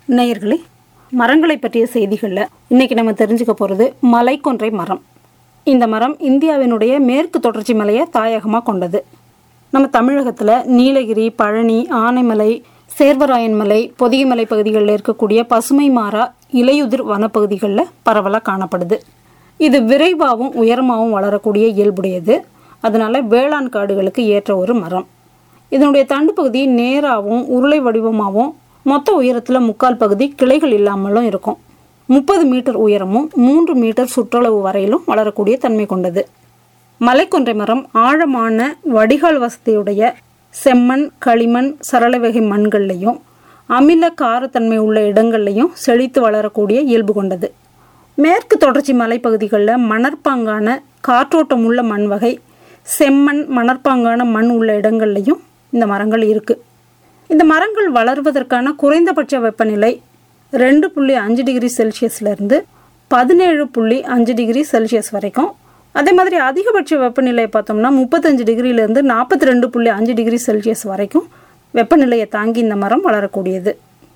நேயர்களே மரங்களை பற்றிய செய்திகளில் இன்னைக்கு நம்ம தெரிஞ்சுக்க போகிறது மலைக்கொன்றை மரம் இந்த மரம் இந்தியாவினுடைய மேற்கு தொடர்ச்சி மலையை தாயகமாக கொண்டது நம்ம தமிழகத்தில் நீலகிரி பழனி ஆனைமலை சேர்வராயன் மலை பொதிகைமலை பகுதிகளில் இருக்கக்கூடிய பசுமை மாறா இலையுதிர் வனப்பகுதிகளில் பரவலாக காணப்படுது இது விரைவாகவும் உயரமாகவும் வளரக்கூடிய இயல்புடையது அதனால வேளாண் காடுகளுக்கு ஏற்ற ஒரு மரம் இதனுடைய தண்டு பகுதி நேராகவும் உருளை வடிவமாகவும் மொத்த உயரத்தில் முக்கால் பகுதி கிளைகள் இல்லாமலும் இருக்கும் முப்பது மீட்டர் உயரமும் மூன்று மீட்டர் சுற்றளவு வரையிலும் வளரக்கூடிய தன்மை கொண்டது மலைக்கொன்றை மரம் ஆழமான வடிகால் வசதியுடைய செம்மண் களிமண் சரளவகை மண்கள்லையும் அமில காரத்தன்மை உள்ள இடங்கள்லையும் செழித்து வளரக்கூடிய இயல்பு கொண்டது மேற்கு தொடர்ச்சி மலைப்பகுதிகளில் மணற்பாங்கான காற்றோட்டம் உள்ள மண் வகை செம்மண் மணற்பாங்கான மண் உள்ள இடங்கள்லையும் இந்த மரங்கள் இருக்குது இந்த மரங்கள் வளர்வதற்கான குறைந்தபட்ச வெப்பநிலை ரெண்டு புள்ளி அஞ்சு டிகிரி செல்சியஸ்லேருந்து பதினேழு புள்ளி அஞ்சு டிகிரி செல்சியஸ் வரைக்கும் அதே மாதிரி அதிகபட்ச வெப்பநிலை பார்த்தோம்னா முப்பத்தஞ்சு டிகிரிலேருந்து நாற்பத்தி ரெண்டு புள்ளி அஞ்சு டிகிரி செல்சியஸ் வரைக்கும் வெப்பநிலையை தாங்கி இந்த மரம் வளரக்கூடியது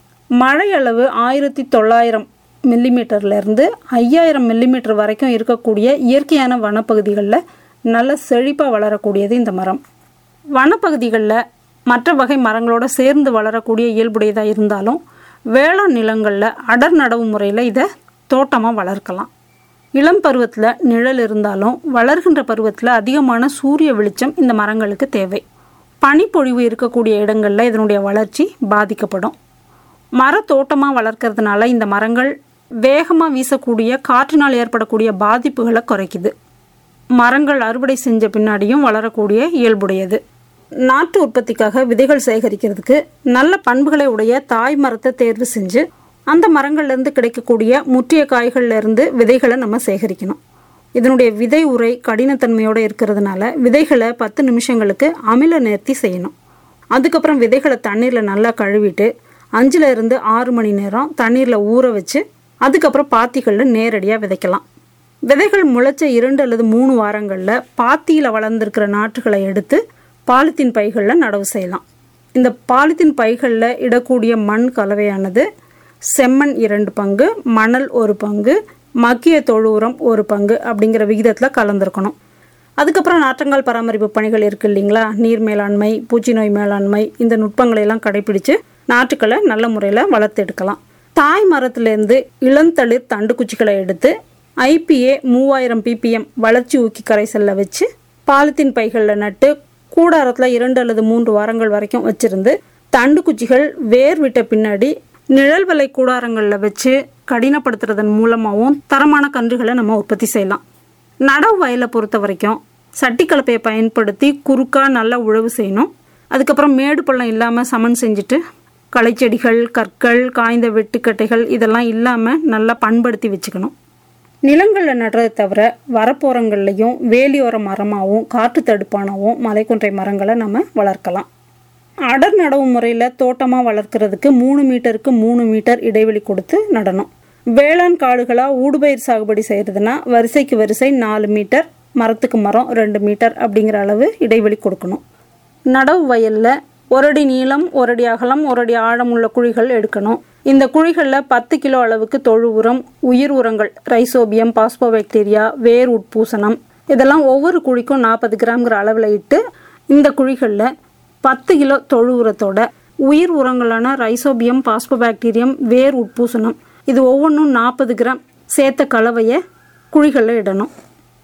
மழை அளவு ஆயிரத்தி தொள்ளாயிரம் மில்லிமீட்டர்லேருந்து ஐயாயிரம் மில்லிமீட்டர் வரைக்கும் இருக்கக்கூடிய இயற்கையான வனப்பகுதிகளில் நல்ல செழிப்பாக வளரக்கூடியது இந்த மரம் வனப்பகுதிகளில் மற்ற வகை மரங்களோட சேர்ந்து வளரக்கூடிய இயல்புடையதாக இருந்தாலும் வேளாண் நிலங்களில் அடர் நடவு முறையில் இதை தோட்டமாக வளர்க்கலாம் இளம் பருவத்தில் நிழல் இருந்தாலும் வளர்கின்ற பருவத்தில் அதிகமான சூரிய வெளிச்சம் இந்த மரங்களுக்கு தேவை பனிப்பொழிவு இருக்கக்கூடிய இடங்களில் இதனுடைய வளர்ச்சி பாதிக்கப்படும் மரத்தோட்டமாக வளர்க்கறதுனால இந்த மரங்கள் வேகமாக வீசக்கூடிய காற்றினால் ஏற்படக்கூடிய பாதிப்புகளை குறைக்குது மரங்கள் அறுவடை செஞ்ச பின்னாடியும் வளரக்கூடிய இயல்புடையது நாட்டு உற்பத்திக்காக விதைகள் சேகரிக்கிறதுக்கு நல்ல பண்புகளை உடைய தாய் மரத்தை தேர்வு செஞ்சு அந்த மரங்கள்லேருந்து கிடைக்கக்கூடிய முற்றிய காய்கள்ல இருந்து விதைகளை நம்ம சேகரிக்கணும் இதனுடைய விதை உரை கடினத்தன்மையோடு இருக்கிறதுனால விதைகளை பத்து நிமிஷங்களுக்கு அமில நேர்த்தி செய்யணும் அதுக்கப்புறம் விதைகளை தண்ணீரில் நல்லா கழுவிட்டு அஞ்சுல இருந்து ஆறு மணி நேரம் தண்ணீரில் ஊற வச்சு அதுக்கப்புறம் பாத்திகளில் நேரடியாக விதைக்கலாம் விதைகள் முளைச்ச இரண்டு அல்லது மூணு வாரங்களில் பாத்தியில் வளர்ந்துருக்கிற நாற்றுகளை எடுத்து பாலித்தீன் பைகளில் நடவு செய்யலாம் இந்த பாலித்தீன் பைகளில் இடக்கூடிய மண் கலவையானது செம்மண் இரண்டு பங்கு மணல் ஒரு பங்கு மக்கிய தொழு உரம் ஒரு பங்கு அப்படிங்கிற விகிதத்தில் கலந்துருக்கணும் அதுக்கப்புறம் நாற்றங்கால் பராமரிப்பு பணிகள் இருக்குது இல்லைங்களா நீர் மேலாண்மை பூச்சி நோய் மேலாண்மை இந்த நுட்பங்களை எல்லாம் கடைபிடிச்சு நாற்றுக்களை நல்ல முறையில் வளர்த்தெடுக்கலாம் தாய் மரத்துலேருந்து இளந்தளிர் தண்டு குச்சிகளை எடுத்து ஐபிஏ மூவாயிரம் பிபிஎம் வளர்ச்சி ஊக்கி கரைசலில் வச்சு பாலித்தீன் பைகளில் நட்டு கூடாரத்தில் இரண்டு அல்லது மூன்று வாரங்கள் வரைக்கும் வச்சிருந்து தண்டு குச்சிகள் வேர் விட்ட பின்னாடி நிழல் விலை கூடாரங்களில் வச்சு கடினப்படுத்துறதன் மூலமாகவும் தரமான கன்றுகளை நம்ம உற்பத்தி செய்யலாம் நடவு வயலை பொறுத்த வரைக்கும் சட்டி கலப்பையை பயன்படுத்தி குறுக்கா நல்லா உழவு செய்யணும் அதுக்கப்புறம் மேடு பள்ளம் இல்லாமல் சமன் செஞ்சுட்டு களைச்செடிகள் கற்கள் காய்ந்த வெட்டுக்கட்டைகள் இதெல்லாம் இல்லாமல் நல்லா பண்படுத்தி வச்சுக்கணும் நிலங்களில் நடுறதை தவிர வரப்போரங்கள்லையும் வேலியோர மரமாகவும் காற்று தடுப்பானாவும் மலைக்குன்றை மரங்களை நம்ம வளர்க்கலாம் அடர் நடவு முறையில் தோட்டமாக வளர்க்குறதுக்கு மூணு மீட்டருக்கு மூணு மீட்டர் இடைவெளி கொடுத்து நடணும் வேளாண் காடுகளாக ஊடுபயிர் சாகுபடி செய்கிறதுனா வரிசைக்கு வரிசை நாலு மீட்டர் மரத்துக்கு மரம் ரெண்டு மீட்டர் அப்படிங்கிற அளவு இடைவெளி கொடுக்கணும் நடவு வயலில் ஒரு அடி நீளம் ஒரு அடி அகலம் ஒரு அடி ஆழம் உள்ள குழிகள் எடுக்கணும் இந்த குழிகளில் பத்து கிலோ அளவுக்கு தொழு உரம் உயிர் உரங்கள் ரைசோபியம் பாஸ்போபாக்டீரியா வேர் உட்பூசணம் இதெல்லாம் ஒவ்வொரு குழிக்கும் நாற்பது கிராம்ங்கிற அளவில் இட்டு இந்த குழிகளில் பத்து கிலோ தொழு உரத்தோட உயிர் உரங்களான ரைசோபியம் பாஸ்போபாக்டீரியம் வேர் உட்பூசணம் இது ஒவ்வொன்றும் நாற்பது கிராம் சேர்த்த கலவையை குழிகளில் இடணும்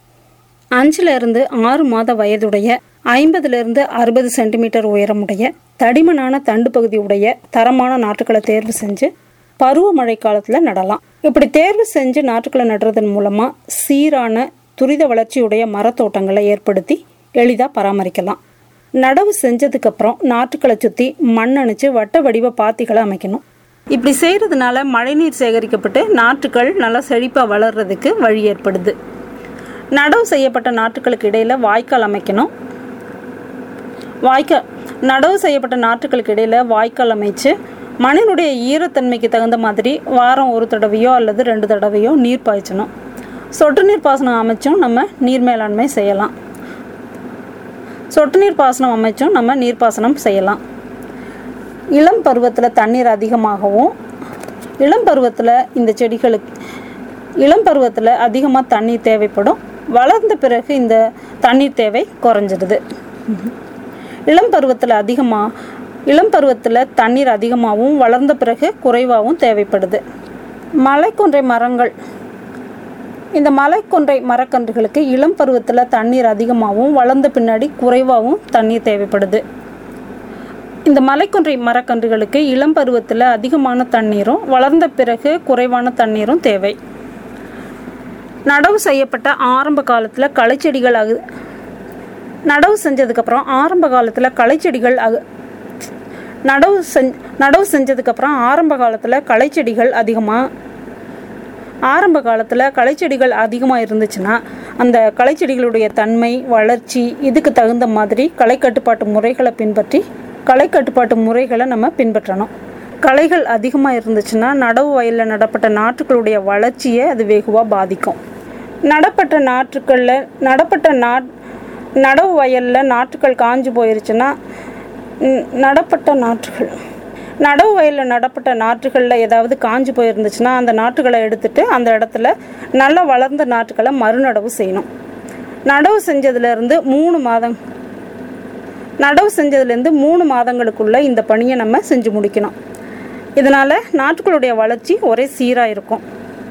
அஞ்சுல இருந்து ஆறு மாத வயதுடைய ஐம்பதுலேருந்து அறுபது சென்டிமீட்டர் உயரமுடைய தடிமனான தண்டு பகுதி உடைய தரமான நாற்றுக்களை தேர்வு செஞ்சு பருவமழை காலத்தில் நடலாம் இப்படி தேர்வு செஞ்சு நாற்றுக்களை நடுறதன் மூலமாக சீரான துரித வளர்ச்சியுடைய மரத்தோட்டங்களை ஏற்படுத்தி எளிதாக பராமரிக்கலாம் நடவு செஞ்சதுக்கப்புறம் நாற்றுக்களை சுற்றி மண் அணைச்சு வட்ட வடிவ பாத்திகளை அமைக்கணும் இப்படி செய்கிறதுனால மழைநீர் சேகரிக்கப்பட்டு நாற்றுக்கள் நல்லா செழிப்பாக வளர்றதுக்கு வழி ஏற்படுது நடவு செய்யப்பட்ட நாற்றுக்களுக்கு இடையில் வாய்க்கால் அமைக்கணும் வாய்க்கால் நடவு செய்யப்பட்ட நாற்றுக்களுக்கு இடையில் வாய்க்கால் அமைச்சு மண்ணினுடைய ஈரத்தன்மைக்கு தகுந்த மாதிரி வாரம் ஒரு தடவையோ அல்லது ரெண்டு தடவையோ நீர் பாய்ச்சணும் சொட்டு நீர் பாசனம் அமைச்சும் நம்ம நீர் மேலாண்மை செய்யலாம் சொட்டு நீர் பாசனம் அமைச்சும் நம்ம நீர்ப்பாசனம் செய்யலாம் இளம் பருவத்தில் தண்ணீர் அதிகமாகவும் இளம் பருவத்தில் இந்த செடிகளுக்கு இளம் பருவத்தில் அதிகமாக தண்ணீர் தேவைப்படும் வளர்ந்த பிறகு இந்த தண்ணீர் தேவை குறைஞ்சிடுது இளம் பருவத்தில் அதிகமாக இளம் பருவத்தில் தண்ணீர் அதிகமாகவும் வளர்ந்த பிறகு குறைவாகவும் தேவைப்படுது மலைக்கொன்றை மரங்கள் இந்த மலைக்கொன்றை மரக்கன்றுகளுக்கு இளம் பருவத்தில் தண்ணீர் அதிகமாகவும் வளர்ந்த பின்னாடி குறைவாகவும் தண்ணீர் தேவைப்படுது இந்த மலைக்கொன்றை மரக்கன்றுகளுக்கு இளம் பருவத்தில் அதிகமான தண்ணீரும் வளர்ந்த பிறகு குறைவான தண்ணீரும் தேவை நடவு செய்யப்பட்ட ஆரம்ப காலத்தில் களைச்செடிகள் அகு நடவு செஞ்சதுக்கப்புறம் ஆரம்ப காலத்தில் களைச்செடிகள் அகு நடவு செஞ் நடவு செஞ்சதுக்கப்புறம் ஆரம்ப காலத்தில் களைச்செடிகள் அதிகமாக ஆரம்ப காலத்தில் களைச்செடிகள் அதிகமாக இருந்துச்சுன்னா அந்த களைச்செடிகளுடைய தன்மை வளர்ச்சி இதுக்கு தகுந்த மாதிரி களை கட்டுப்பாட்டு முறைகளை பின்பற்றி களை கட்டுப்பாட்டு முறைகளை நம்ம பின்பற்றணும் களைகள் அதிகமாக இருந்துச்சுன்னா நடவு வயலில் நடப்பட்ட நாற்றுகளுடைய வளர்ச்சியை அது வெகுவாக பாதிக்கும் நடப்பட்ட நாற்றுக்களில் நடப்பட்ட நாட் நடவு வயலில் நாற்றுக்கள் காஞ்சு போயிருச்சுன்னா ம், நடப்பட்ட நாற்றுகள் நடவு வயலில் நடப்பட்ட நாற்றுகளில் ஏதாவது காஞ்சு போயிருந்துச்சுன்னா அந்த நாற்றுகளை எடுத்துட்டு அந்த இடத்துல நல்லா வளர்ந்த நாற்றுகளை மறுநடவு செய்யணும் நடவு செஞ்சதுலேருந்து மூணு மாதம் நடவு செஞ்சதுலேருந்து மூணு மாதங்களுக்குள்ள இந்த பணியை நம்ம செஞ்சு முடிக்கணும் இதனால் நாற்றுகளுடைய வளர்ச்சி ஒரே சீராக இருக்கும்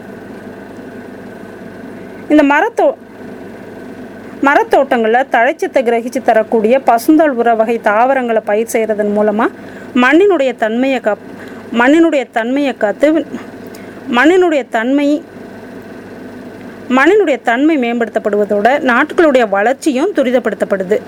இந்த மரத்தோ மரத்தோட்டங்களில் தழைச்சத்தை கிரகிச்சு தரக்கூடிய பசுந்தல் உர வகை தாவரங்களை பயிர் செய்கிறதன் மூலமாக மண்ணினுடைய தன்மையை கா மண்ணினுடைய தன்மையை காத்து மண்ணினுடைய தன்மை மண்ணினுடைய தன்மை மேம்படுத்தப்படுவதோட நாட்டுகளுடைய வளர்ச்சியும் துரிதப்படுத்தப்படுது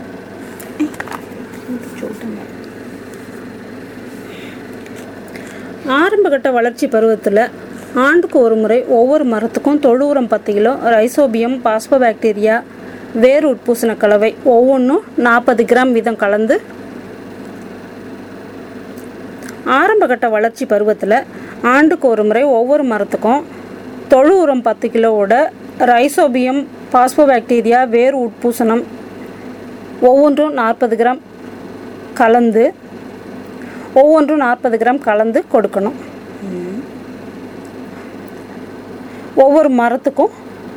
ஆரம்பகட்ட வளர்ச்சி பருவத்தில் ஆண்டுக்கு ஒரு முறை ஒவ்வொரு மரத்துக்கும் தொழு உரம் பத்து கிலோ ரைசோபியம் பாஸ்போபாக்டீரியா வேர் உட்பூசண கலவை ஒவ்வொன்றும் நாற்பது கிராம் வீதம் கலந்து ஆரம்பகட்ட வளர்ச்சி பருவத்தில் ஆண்டுக்கு ஒரு முறை ஒவ்வொரு மரத்துக்கும் தொழு உரம் பத்து கிலோவோட ரைசோபியம் பாஸ்போபாக்டீரியா வேர் உட்பூசணம் ஒவ்வொன்றும் நாற்பது கிராம் கலந்து ஒவ்வொன்றும் நாற்பது கிராம் கலந்து கொடுக்கணும் ஒவ்வொரு மரத்துக்கும்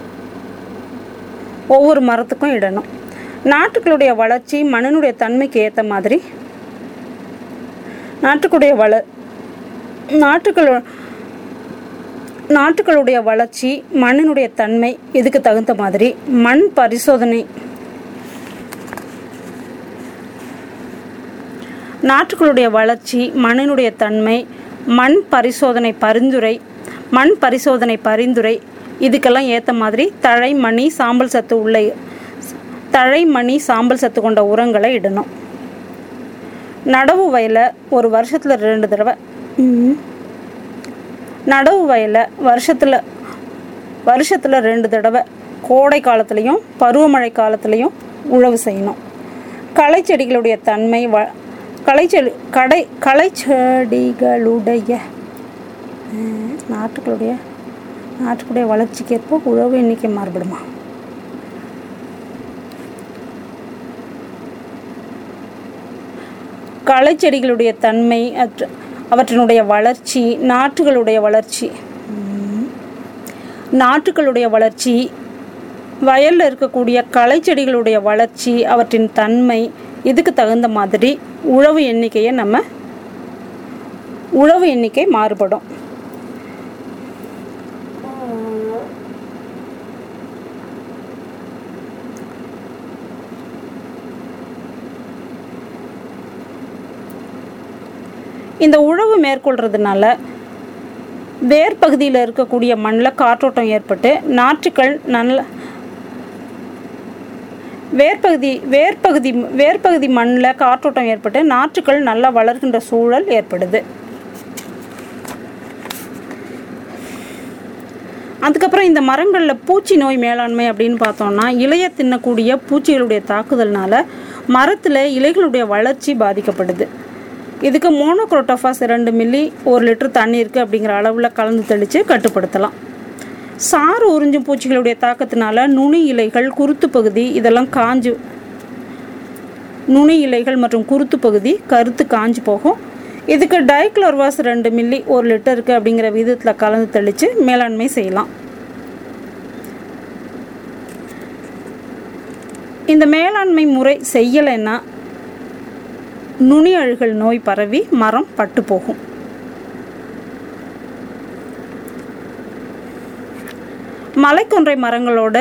ஒவ்வொரு மரத்துக்கும் இடணும் நாட்டுகளுடைய வளர்ச்சி மண்ணினுடைய தன்மைக்கு ஏற்ற மாதிரி நாட்டுக்குடைய வள நாட்டுக்களோ நாட்டுகளுடைய வளர்ச்சி மண்ணினுடைய தன்மை இதுக்கு தகுந்த மாதிரி மண் பரிசோதனை நாற்றுகளுடைய வளர்ச்சி மண்ணினுடைய தன்மை மண் பரிசோதனை பரிந்துரை மண் பரிசோதனை பரிந்துரை இதுக்கெல்லாம் ஏற்ற மாதிரி தழை மணி சாம்பல் சத்து உள்ள தழை மணி சாம்பல் சத்து கொண்ட உரங்களை இடணும் நடவு வயலை ஒரு வருஷத்தில் ரெண்டு தடவை ம். நடவு வயலை வருஷத்தில் வருஷத்தில் ரெண்டு தடவை கோடை காலத்துலேயும் பருவமழை காலத்துலேயும் உழவு செய்யணும் களைச்செடிகளுடைய தன்மை வ களைச்செடி கடை களைச்செடிகளுடைய ம், நாட்டுகளுடைய நாட்டுக்குடைய வளர்ச்சிக்கேற்ப உழவு எண்ணிக்கை மாறுபடுமா களைச்செடிகளுடைய தன்மை அற்ற- அவற்றினுடைய வளர்ச்சி நாற்றுகளுடைய வளர்ச்சி ம். நாற்றுகளுடைய வளர்ச்சி வயலில் இருக்கக்கூடிய களைச்செடிகளுடைய வளர்ச்சி அவற்றின் தன்மை இதுக்கு தகுந்த மாதிரி உழவு எண்ணிக்கையை நம்ம உழவு எண்ணிக்கை மாறுபடும் இந்த உழவு மேற்கொள்றதுனால வேர் பகுதியில் இருக்கக்கூடிய மண்ணில் காற்றோட்டம் ஏற்பட்டு நாற்றுக்கள் நல்ல வேர்பகுதி வேர்பகுதி வேர்பகுதி மண்ணில் காற்றோட்டம் ஏற்பட்டு நாற்றுக்கள் நல்லா வளர்கின்ற சூழல் ஏற்படுது அதுக்கப்புறம் இந்த மரங்களில் பூச்சி நோய் மேலாண்மை அப்படின்னு பார்த்தோம்னா இலைய தின்னக்கூடிய பூச்சிகளுடைய தாக்குதல்னால மரத்தில் இலைகளுடைய வளர்ச்சி பாதிக்கப்படுது இதுக்கு மோனோக்ரோட்டோஃபாஸ் ரெண்டு மில்லி ஒரு லிட்டர் தண்ணி இருக்குது அப்படிங்கிற அளவில் கலந்து தெளித்து கட்டுப்படுத்தலாம் சாறு உறிஞ்சும் பூச்சிகளுடைய தாக்கத்தினால நுனி இலைகள் குருத்து பகுதி இதெல்லாம் காஞ்சு நுனி இலைகள் மற்றும் குருத்து பகுதி கருத்து காஞ்சு போகும் இதுக்கு டைக்ளோர்வாஸ் ரெண்டு மில்லி ஒரு லிட்டருக்கு அப்படிங்கிற விதத்தில் கலந்து தெளித்து மேலாண்மை செய்யலாம் இந்த மேலாண்மை முறை செய்யலைன்னா நுனி அழுகல் நோய் பரவி மரம் பட்டு போகும் மலைக்கொன்றை மரங்களோட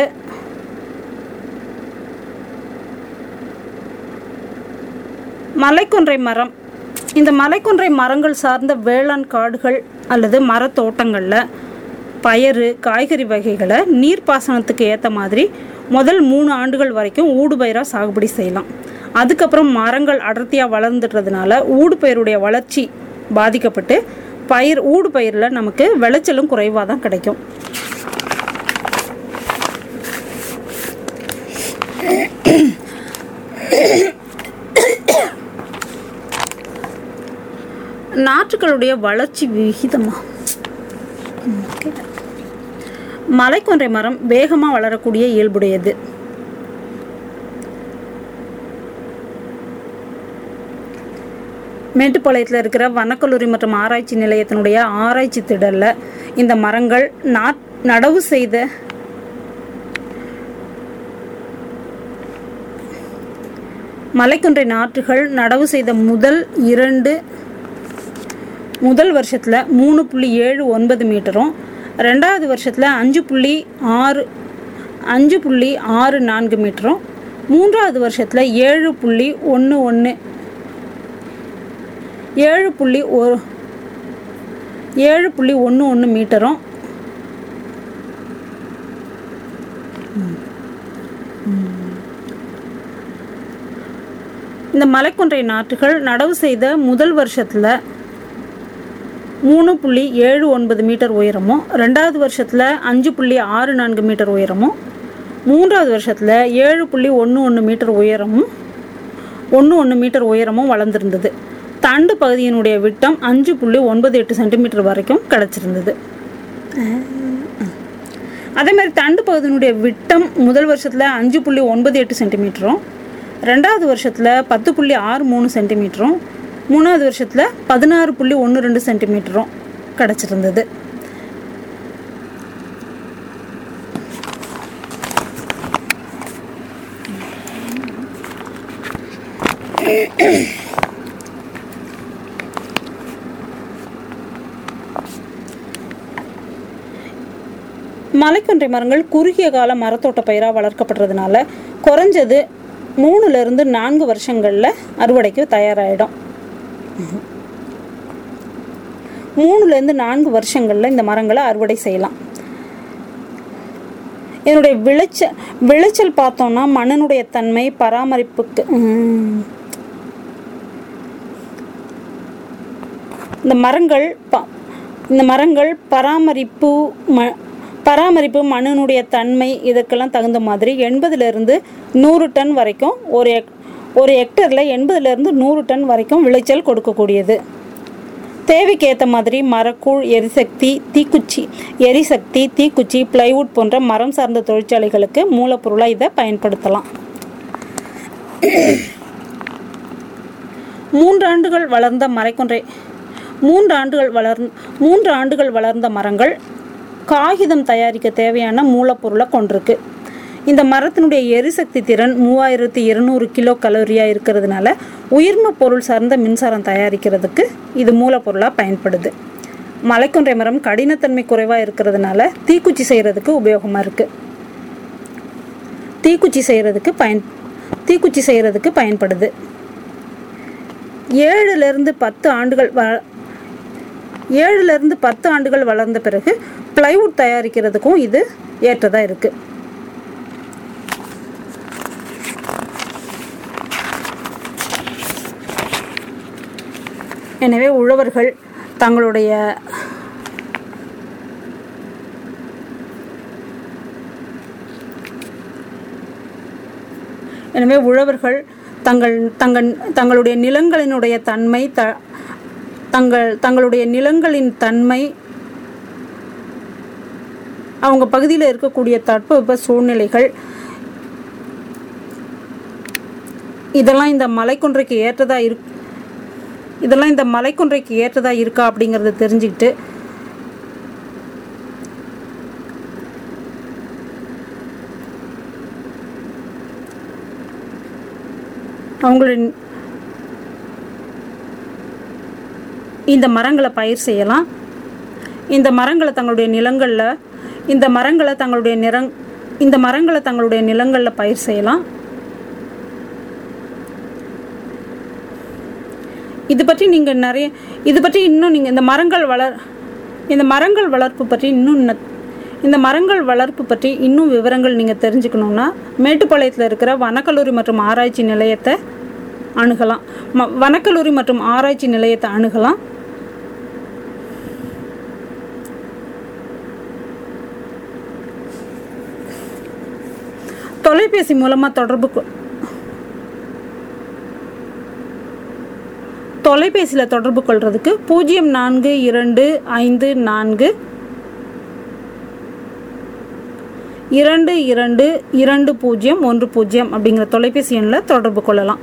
மலைக்கொன்றை மரம் இந்த மலைக்கொன்றை மரங்கள் சார்ந்த வேளாண் காடுகள் அல்லது மரத்தோட்டங்களில் பயறு காய்கறி வகைகளை நீர்ப்பாசனத்துக்கு ஏற்ற மாதிரி முதல் மூணு ஆண்டுகள் வரைக்கும் ஊடுபயிராக சாகுபடி செய்யலாம் அதுக்கப்புறம் மரங்கள் அடர்த்தியாக வளர்ந்துடுறதுனால ஊடுபயிරුடைய வளர்ச்சி பாதிக்கப்பட்டு பயிர் ஊடு பயிரில் நமக்கு விளைச்சலும் குறைவாக தான் கிடைக்கும் நாற்றுகளுடைய வளர்ச்சி விகிதமா ம், okay. மலைக்கொன்றை மரம் வேகமாக வளரக்கூடிய இயல்புடையது மேட்டுப்பாளையத்தில் இருக்கிற வனக்கல்லூரி மற்றும் ஆராய்ச்சி நிலையத்தினுடைய ஆராய்ச்சி திடலில் இந்த மரங்கள் நாட் நடவு செய்த மலைக்குன்றை நாற்றுகள் நடவு செய்த முதல் இரண்டு முதல் வருஷத்தில் மூணு புள்ளி ஏழு ஒன்பது மீட்டரும் ரெண்டாவது வருஷத்தில் அஞ்சு புள்ளி ஆறு அஞ்சு புள்ளி ஆறு நான்கு மீட்டரும் மூன்றாவது வருஷத்தில் ஏழு புள்ளி ஒன்று ஒன்று ஏழு புள்ளி ஒரு ஏழு புள்ளி ஒன்று ஒன்று மீட்டரும் இந்த மலைக்குன்றை நாற்றுகள் நடவு செய்த முதல் வருஷத்தில் மூணு புள்ளி ஏழு ஒன்பது மீட்டர் உயரமும் ரெண்டாவது வருஷத்தில் அஞ்சு புள்ளி ஆறு நான்கு மீட்டர் உயரமும் மூன்றாவது வருஷத்தில் ஏழு புள்ளி ஒன்று ஒன்று மீட்டர் உயரமும் ஒன்று ஒன்று மீட்டர் உயரமும் வளர்ந்துருந்தது தண்டு பகுதியினுடைய விட்டம் அஞ்சு புள்ளி ஒன்பது எட்டு சென்டிமீட்டர் வரைக்கும் கிடச்சிருந்தது அதே மாதிரி தண்டு பகுதியினுடைய விட்டம் முதல் வருஷத்தில் அஞ்சு புள்ளி ஒன்பது எட்டு சென்டிமீட்டரும் ரெண்டாவது வருஷத்தில் பத்து புள்ளி ஆறு மூணு சென்டிமீட்டரும் மூணாவது வருஷத்தில் பதினாறு புள்ளி ஒன்று ரெண்டு சென்டிமீட்டரும் கிடச்சிருந்தது மலைக்கொன்றை மரங்கள் குறுகிய கால மரத்தோட்ட பயிராக வளர்க்கப்படுறதுனால குறைஞ்சது மூணுலேருந்து நான்கு வருஷங்களில் அறுவடைக்கு தயாராகிடும் மூணுலேருந்து நான்கு வருஷங்களில் இந்த மரங்களை அறுவடை செய்யலாம் இதனுடைய விளைச்ச விளைச்சல் பார்த்தோம்னா மண்ணினுடைய தன்மை பராமரிப்புக்கு ம், இந்த மரங்கள் ப இந்த மரங்கள் பராமரிப்பு ம பராமரிப்பு மண்ணினுடைய தன்மை இதுக்கெல்லாம் தகுந்த மாதிரி எண்பதுலேருந்து நூறு டன் வரைக்கும் ஒரு எக் ஒரு ஹெக்டரில் எண்பதுலேருந்து நூறு டன் வரைக்கும் விளைச்சல் கொடுக்கக்கூடியது தேவைக்கு ஏற்ற மாதிரி மரக்கூழ் எரிசக்தி தீக்குச்சி எரிசக்தி தீக்குச்சி பிளைவுட் போன்ற மரம் சார்ந்த தொழிற்சாலைகளுக்கு மூலப்பொருளாக இதை பயன்படுத்தலாம் மூன்று ஆண்டுகள் வளர்ந்த மரைக்கொன்றை மூன்று ஆண்டுகள் வளர் மூன்று ஆண்டுகள் வளர்ந்த மரங்கள் காகிதம் தயாரிக்க தேவையான மூலப்பொருளை கொண்டிருக்கு இந்த மரத்தினுடைய எரிசக்தி திறன் மூவாயிரத்தி இருநூறு கிலோ கலோரியாக இருக்கிறதுனால உயிர்ம பொருள் சார்ந்த மின்சாரம் தயாரிக்கிறதுக்கு இது மூலப்பொருளாக பயன்படுது மலைக்கொன்றை மரம் கடினத்தன்மை குறைவாக இருக்கிறதுனால தீக்குச்சி செய்கிறதுக்கு உபயோகமாக இருக்குது தீக்குச்சி செய்கிறதுக்கு பயன் தீக்குச்சி செய்கிறதுக்கு பயன்படுது ஏழுலேருந்து பத்து ஆண்டுகள் வ ஏழுலேருந்து பத்து ஆண்டுகள் வளர்ந்த பிறகு பிளைவுட் தயாரிக்கிறதுக்கும் இது ஏற்றதாக இருக்குது எனவே உழவர்கள் தங்களுடைய எனவே உழவர்கள் தங்கள் தங்கள் தங்களுடைய நிலங்களினுடைய தன்மை த தங்கள் தங்களுடைய நிலங்களின் தன்மை அவங்க பகுதியில் இருக்கக்கூடிய தட்பவெப்ப சூழ்நிலைகள் இதெல்லாம் இந்த மலைக்குன்றைக்கு ஏற்றதாக இருக் இதெல்லாம் இந்த மலைக்குன்றைக்கு ஏற்றதா இருக்கா அப்படிங்கிறத தெரிஞ்சுக்கிட்டு அவங்களுடைய இந்த மரங்களை பயிர் செய்யலாம் இந்த மரங்களை தங்களுடைய நிலங்களில் இந்த மரங்களை தங்களுடைய நிறங் இந்த மரங்களை தங்களுடைய நிலங்களில் பயிர் செய்யலாம் இது பற்றி நீங்கள் நிறைய இது பற்றி இன்னும் நீங்கள் இந்த மரங்கள் வளர் இந்த மரங்கள் வளர்ப்பு பற்றி இன்னும் ந- இந்த மரங்கள் வளர்ப்பு பற்றி இன்னும் விவரங்கள் நீங்கள் தெரிஞ்சுக்கணுன்னா மேட்டுப்பாளையத்தில் இருக்கிற வனக்கல்லூரி மற்றும் ஆராய்ச்சி நிலையத்தை அணுகலாம் ம வனக்கல்லூரி மற்றும் ஆராய்ச்சி நிலையத்தை அணுகலாம் தொலைபேசி மூலமாக தொடர்பு கொ- தொலைபேசியில் தொடர்பு கொள்றதுக்கு பூஜ்ஜியம் நான்கு இரண்டு ஐந்து நான்கு இரண்டு இரண்டு இரண்டு பூஜ்ஜியம் ஒன்று பூஜ்ஜியம் அப்படிங்கிற தொலைபேசி எண்ணில் தொடர்பு கொள்ளலாம்